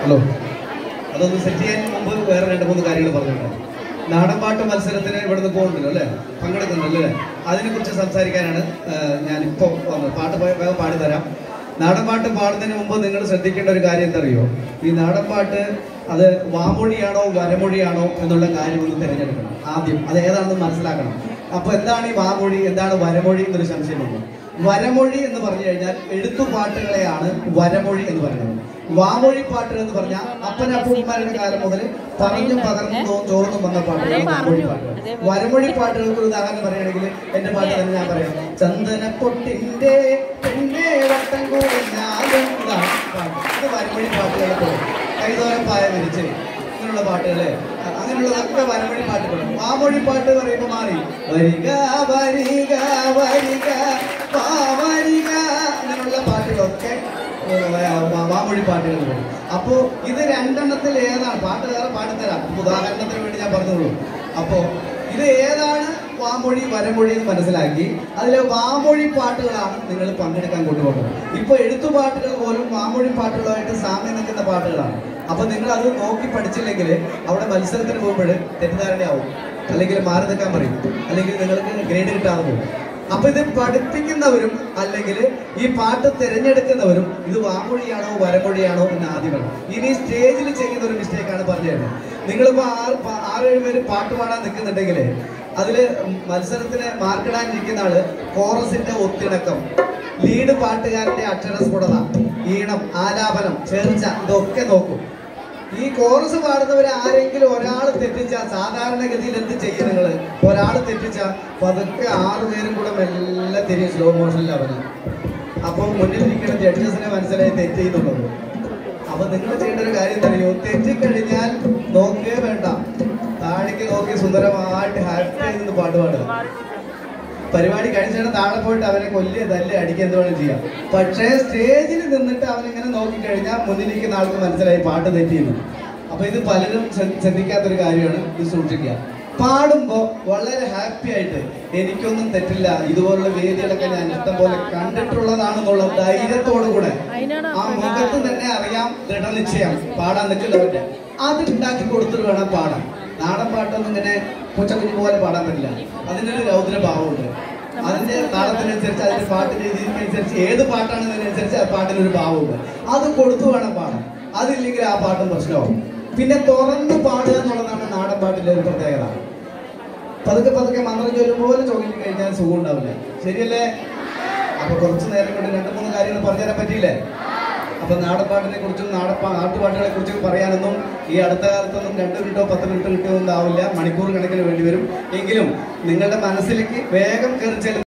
hello അതൊന്ന് set ചെയ്യാൻ മുമ്പ് വേറെ രണ്ട് മൂന്ന് കാര്യങ്ങൾ പറഞ്ഞിട്ടുണ്ട് നാടൻപാട്ട് മത്സരത്തിന് ഇവിടുന്ന് പോകുന്നുണ്ടല്ലോ അല്ലേ പങ്കെടുക്കുന്നുണ്ടല്ലോ അല്ലേ അതിനെക്കുറിച്ച് സംസാരിക്കാനാണ് ഞാനിപ്പോൾ വന്നത് പാട്ട് പോ- വേഗം പാടി തരാം നാടൻപാട്ട് പാടുന്നതിന് മുമ്പ് നിങ്ങൾ ശ്രദ്ധിക്കേണ്ട ഒരു കാര്യം എന്തറിയോ ഈ നാടൻപാട്ട് അത് വാമൊഴിയാണോ വരമൊഴിയാണോ എന്നുള്ള കാര്യം ഒന്ന് തിരഞ്ഞെടുക്കണം ആദ്യം അത് ഏതാണെന്ന് മനസ്സിലാക്കണം അപ്പോൾ എന്താണ് ഈ വാമൊഴി എന്താണ് വരമൊഴി എന്നൊരു സംശയമുണ്ട് വരമൊഴി എന്ന് പറഞ്ഞു കഴിഞ്ഞാൽ എഴുത്തുപാട്ടുകളെയാണ് വരമൊഴി എന്ന് പറയുന്നത് വാമൊഴി പാട്ടുകൾ എന്ന് പറഞ്ഞാൽ അപ്പനപ്പൂപ്പന്മാരുടെ കാലം മുതൽ പറഞ്ഞും പകർന്നും ചോർന്നും വന്ന പാട്ടുകൾ വാമൊഴി പാട്ടുകൾ വരമൊഴി പാട്ടുകൾക്ക് ഒരു ഉദാഹരണം പറയുകയാണെങ്കിൽ എന്റെ പാട്ട് തന്നെ ഞാൻ പറയാം ചന്ദനപ്പൊട്ടിന്റെ പെണ്ണെ വട്ടം കൂടിഞ്ഞാലും ഇതാണ് പാട്ട് ഇത് വരമൊഴി പാട്ടുകളൊക്കെ കൈതോരം പായ വിരിച്ച് ഇങ്ങനെയുള്ള പാട്ടുകള് അങ്ങനെയുള്ളതൊക്കെ വരമൊഴി പാട്ടുകൾ വാമൊഴി പാട്ട് പറയുമ്പോൾ മാറി വരിക വരിക വരിക വാ വരിക അങ്ങനെയുള്ള പാട്ടുകളൊക്കെ ഏഹ്, വാ- വാമൊഴി പാട്ടുകൾ വരും അപ്പോ ഇത് രണ്ടെണ്ണത്തിൽ ഏതാണ് പാട്ട് വേറെ പാടിത്തരാം ഇപ്പൊ ഉദാഹരണത്തിന് വേണ്ടി ഞാൻ പറഞ്ഞോളൂ അപ്പോ ഇത് ഏതാണ് വാമൊഴി വരമൊഴി എന്ന് മനസ്സിലാക്കി അതിലെ വാമൊഴി പാട്ടുകളാണ് നിങ്ങൾ പങ്കെടുക്കാൻ കൊണ്ടുപോകുന്നത് ഇപ്പൊ എഴുത്തുപാട്ടുകൾ പോലും വാമൊഴി പാട്ടുകളുമായിട്ട് സാമ്യം നിൽക്കുന്ന പാട്ടുകളാണ് അപ്പൊ നിങ്ങൾ അത് നോക്കി പഠിച്ചില്ലെങ്കിൽ അവിടെ മത്സരത്തിന് പോകുമ്പോൾ തെറ്റിദ്ധാരണയാവും അല്ലെങ്കിൽ മാറി നിൽക്കാൻ പറയും അല്ലെങ്കിൽ നിങ്ങൾക്ക് ഗ്രേഡ് കിട്ടാതെ പോകും അപ്പൊ ഇത് പഠിപ്പിക്കുന്നവരും അല്ലെങ്കിൽ ഈ പാട്ട് തിരഞ്ഞെടുക്കുന്നവരും ഇത് വാമൊഴിയാണോ വരമൊഴിയാണോ എന്ന് ആദ്യം വേണം ഇനി സ്റ്റേജിൽ ചെയ്യുന്ന ഒരു മിസ്റ്റേക്കാണ് പറഞ്ഞു തരുന്നത് നിങ്ങളിപ്പോ ആറ് പ- ആറേഴ് പേര് പാട്ട് പാടാൻ നിൽക്കുന്നുണ്ടെങ്കിൽ അതില് മത്സരത്തിന് മാർക്കിടാൻ ഇരിക്കുന്ന ആള് കോറസിന്റെ ഒത്തിണക്കം ലീഡ് പാട്ടുകാരന്റെ അക്ഷരസ്ഫുടത ഈണം ആലാപനം ചേർച്ച ഇതൊക്കെ നോക്കും ഈ കോറസ് പാടുന്നവരെ ആരെങ്കിലും ഒരാൾ തെറ്റിച്ചാൽ സാധാരണഗതിയിൽ എന്ത് ചെയ്യും നിങ്ങൾ ഒരാൾ തെറ്റിച്ചാൽ പതുക്കെ ആറുപേരും കൂടെ മെല്ലെ തിരിയും സ്ലോ മോഷനിൽ അവന് അപ്പൊ മുന്നിലിരിക്കുന്ന ജഡ്ജസിനെ മനസ്സിലായി തെറ്റ് ചെയ്യുന്നുള്ളത് അപ്പൊ നിങ്ങൾ ചെയ്യേണ്ട ഒരു കാര്യം തന്നെയോ തെറ്റിക്കഴിഞ്ഞാൽ നോക്കേ വേണ്ട താഴേക്ക് നോക്കി സുന്ദരമായിട്ട് ഹാപ്പി ആയി നിന്ന് പാട്ട് പാടുക പരിപാടി കഴിച്ചിട്ട് താഴെ പോയിട്ട് അവനെ കൊല്ലുക തല്ല് അടിക്കുക എന്ത് വേണം ചെയ്യാം പക്ഷേ സ്റ്റേജിൽ നിന്നിട്ട് അവൻ ഇങ്ങനെ നോക്കിക്കഴിഞ്ഞാൽ മുന്നിലിരിക്കുന്ന ആൾക്ക് മനസ്സിലായി പാട്ട് തെറ്റിയെന്ന് അപ്പൊ ഇത് പലരും ശ്രദ്ധ- ശ്രദ്ധിക്കാത്തൊരു കാര്യമാണ് ഇത് സൂക്ഷിക്കുക പാടുമ്പോ വളരെ ഹാപ്പി ആയിട്ട് എനിക്കൊന്നും തെറ്റില്ല ഇതുപോലുള്ള വേദികളൊക്കെ ഞാൻ ഇഷ്ടം പോലെ കണ്ടിട്ടുള്ളതാണെന്നുള്ള ധൈര്യത്തോടു കൂടെ ആ മുഖത്ത് തന്നെ അറിയാം ദൃഢനിശ്ചയം പാടാൻ നിൽക്കുന്നവരുടെ അത് ഉണ്ടാക്കി കൊടുത്തിട്ട് വേണം പാടാൻ നാടൻ പാട്ടൊന്നും ഇങ്ങനെ പൂച്ചക്കുഞ്ഞു പോലെ പാടാൻ പറ്റില്ല അതിനൊരു രൗദ്ര ഭാവമുണ്ട് അതിന്റെ താളത്തിനനുസരിച്ച് അതിന്റെ പാട്ടിന്റെ രീതിക്കനുസരിച്ച് ഏത് പാട്ടാണെന്നതിനനുസരിച്ച് ആ പാട്ടിനൊരു ഭാവമുണ്ട് അത് കൊടുത്തു വേണം പാടാൻ അതില്ലെങ്കിൽ ആ പാട്ടും പ്രശ്നമാവും പിന്നെ തുറന്ന് പാടുക എന്നുള്ളതാണ് നാടൻ പാട്ടിന്റെ ഒരു പ്രത്യേകത പതുക്കെ പതുക്കെ മന്ത്രം ചൊല്ലും പോലെ ചൊല്ലി കഴിഞ്ഞാൽ സുഖം ഉണ്ടാവില്ല ശരിയല്ലേ അപ്പൊ കുറച്ചു നേരം കൊണ്ട് രണ്ട് മൂന്ന് കാര്യങ്ങൾ പറഞ്ഞുതരാൻ പറ്റിയില്ലേ അപ്പൊ നാടൻപാട്ടിനെ കുറിച്ചും നാടപ്പാ നാട്ടുപാട്ടുകളെ കുറിച്ചും പറയാനൊന്നും ഈ അടുത്ത കാലത്തൊന്നും രണ്ട് മിനിറ്റോ പത്ത് മിനിറ്റോ കിട്ടിയൊന്നും ആവില്ല മണിക്കൂർ കണക്കിന് വേണ്ടി വരും എങ്കിലും നിങ്ങളുടെ മനസ്സിലേക്ക് വേഗം കയറി ചെല്ലുന്ന